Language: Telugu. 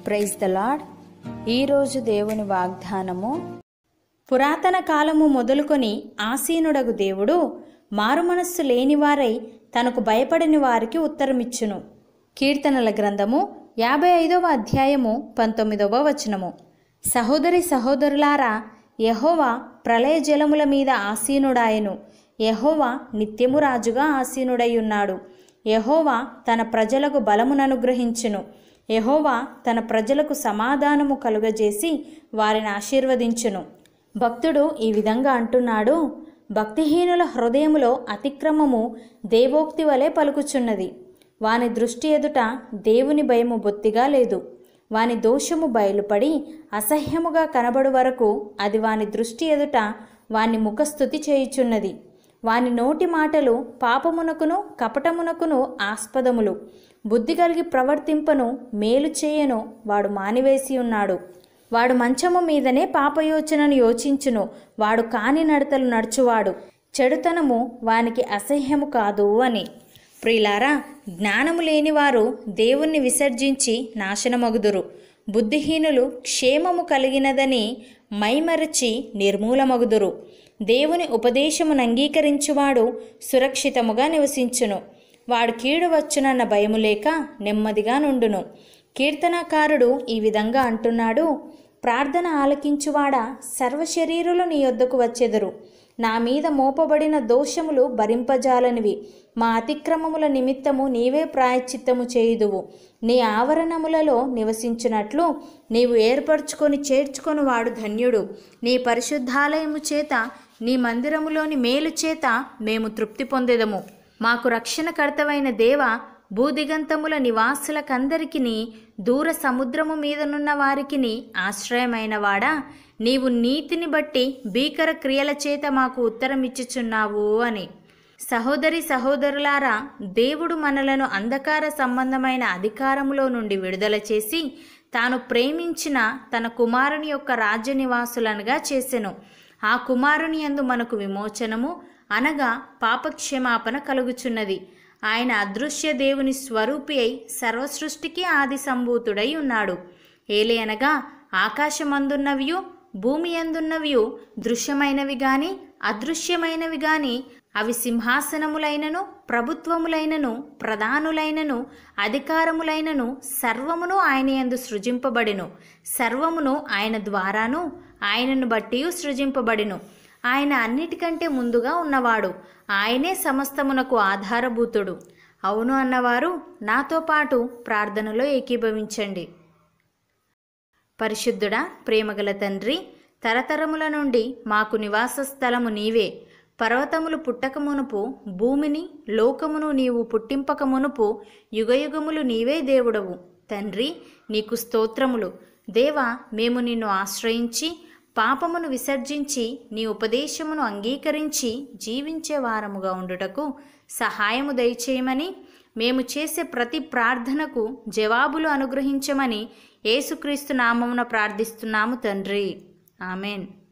ప్రైజ్ ద లాడ్ ఈరోజు దేవుని వాగ్దానము పురాతన కాలము మొదలుకొని ఆసీనుడగు దేవుడు మారుమనస్సు లేనివారై తనకు భయపడని వారికి ఉత్తరమిచ్చును కీర్తనల గ్రంథము యాభై ఐదవ అధ్యాయము పంతొమ్మిదవ వచనము సహోదరి సహోదరులారా యహోవా ప్రళయ జలముల మీద ఆసీనుడాయను యహోవా నిత్యము రాజుగా ఆసీనుడై ఉన్నాడు యహోవా తన ప్రజలకు బలముననుగ్రహించును యహోవా తన ప్రజలకు సమాధానము కలుగజేసి వారిని ఆశీర్వదించును భక్తుడు ఈ విధంగా అంటున్నాడు భక్తిహీనుల హృదయములో అతిక్రమము దేవోక్తి వలె పలుకుచున్నది వాని దృష్టి ఎదుట దేవుని భయము బొత్తిగా లేదు వాని దోషము బయలుపడి అసహ్యముగా కనబడు వరకు అది వాని దృష్టి ఎదుట వాని ముఖస్థుతి చేయుచున్నది వాని నోటి మాటలు పాపమునకును కపటమునకును ఆస్పదములు బుద్ధి కలిగి ప్రవర్తింపను మేలు చేయను వాడు మానివేసి ఉన్నాడు వాడు మంచము మీదనే పాపయోచనను యోచించును వాడు కాని నడతలు నడుచువాడు చెడుతనము వానికి అసహ్యము కాదు అని ప్రియులారా జ్ఞానము లేనివారు దేవుణ్ణి విసర్జించి నాశనమగుదురు బుద్ధిహీనులు క్షేమము కలిగినదని మైమరచి నిర్మూలమగుదురు దేవుని ఉపదేశమును అంగీకరించువాడు సురక్షితముగా నివసించును వాడు కీడు వచ్చునన్న భయము లేక నెమ్మదిగా నుండును కీర్తనాకారుడు ఈ విధంగా అంటున్నాడు ప్రార్థన ఆలకించువాడా సర్వశరీరులు నీ యొద్దకు వచ్చెదరు నా మీద మోపబడిన దోషములు భరింపజాలనివి మా అతిక్రమముల నిమిత్తము నీవే ప్రాయశ్చిత్తము చేయుదువు నీ ఆవరణములలో నివసించున్నట్లు నీవు ఏర్పరచుకొని చేర్చుకొని వాడు ధన్యుడు నీ పరిశుద్ధాలయము చేత నీ మందిరములోని మేలు చేత మేము తృప్తి పొందెదము మాకు రక్షణకర్తవైన దేవ భూదిగంతముల నివాసులకందరికిని దూర సముద్రము మీదనున్న వారికిని ఆశ్రయమైన వాడా నీవు నీతిని బట్టి భీకర క్రియల చేత మాకు ఉత్తరమిచ్చుచున్నావు అని సహోదరి సహోదరులారా దేవుడు మనలను అంధకార సంబంధమైన అధికారములో నుండి విడుదల చేసి తాను ప్రేమించిన తన కుమారుని యొక్క రాజ్య నివాసులనుగా చేసెను ఆ కుమారుని యందు మనకు విమోచనము అనగా పాపక్షమాపణ కలుగుచున్నది ఆయన అదృశ్య దేవుని స్వరూపి అయి సర్వసృష్టికి ఆది సంభూతుడై ఉన్నాడు ఏలే అనగా ఆకాశమందున్నవియు భూమి అందున్నవియు దృశ్యమైనవి గాని అదృశ్యమైనవి గాని అవి సింహాసనములైనను ప్రభుత్వములైనను ప్రధానులైనను అధికారములైనను సర్వమును ఆయన యందు సృజింపబడిను సర్వమును ఆయన ద్వారాను ఆయనను బట్టి సృజింపబడిను ఆయన అన్నిటికంటే ముందుగా ఉన్నవాడు ఆయనే సమస్తమునకు ఆధారభూతుడు అవును అన్నవారు నాతో పాటు ప్రార్థనలో ఏకీభవించండి పరిశుద్ధుడా ప్రేమగల తండ్రి తరతరముల నుండి మాకు నివాస స్థలము నీవే పర్వతములు పుట్టక మునుపు భూమిని లోకమును నీవు పుట్టింపక మునుపు యుగయుగములు నీవే దేవుడవు తండ్రి నీకు స్తోత్రములు దేవా మేము నిన్ను ఆశ్రయించి పాపమును విసర్జించి నీ ఉపదేశమును అంగీకరించి జీవించే వారముగా ఉండుటకు సహాయము దయచేయమని మేము చేసే ప్రతి ప్రార్థనకు జవాబులు అనుగ్రహించమని యేసుక్రీస్తు నామమున ప్రార్థిస్తున్నాము తండ్రి ఆమెన్